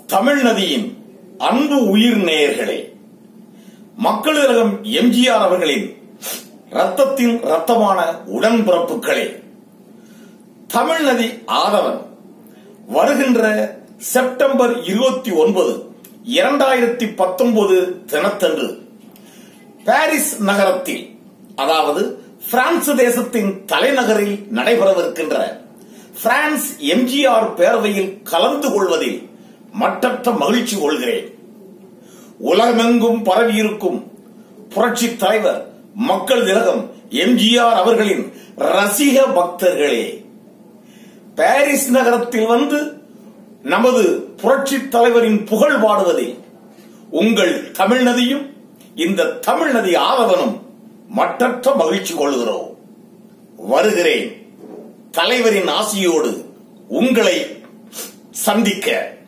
தமிழ் நதியின் அன்பு உயிர் நேயர்களே மக்களிடம் எம்ஜிஆர் அவர்களின் ரத்தத்தின் ரத்தமான உடன்பிறப்புகளே தமிழ் நதி ஆதவன் வருகின்ற செப்டம்பர் இருபத்தி ஒன்பது இரண்டாயிரத்தி பத்தொன்பது தினத்தன்று பாரிஸ் நகரத்தில் அதாவது பிரான்ஸ் தேசத்தின் தலைநகரில் நடைபெறவிருக்கின்ற பிரான்ஸ் எம்ஜிஆர் பேரவையில் கலந்து கொள்வதில் மட்டற்ற மகிழ்ச்சி கொள்கிறேன் உலகமெங்கும் பரவியிருக்கும் புரட்சி தலைவர் மக்கள் திலகம் எம்ஜிஆர் அவர்களின் ரசிக பக்தர்களே பாரிஸ் நகரத்தில் வந்து நமது புரட்சி தலைவரின் புகழ் பாடுவதில் உங்கள் தமிழ் நதியும் இந்த தமிழ் நதி ஆதவனும் மட்டற்ற மகிழ்ச்சி கொள்கிறோம் வருகிறேன் தலைவரின் ஆசியோடு உங்களை சந்திக்க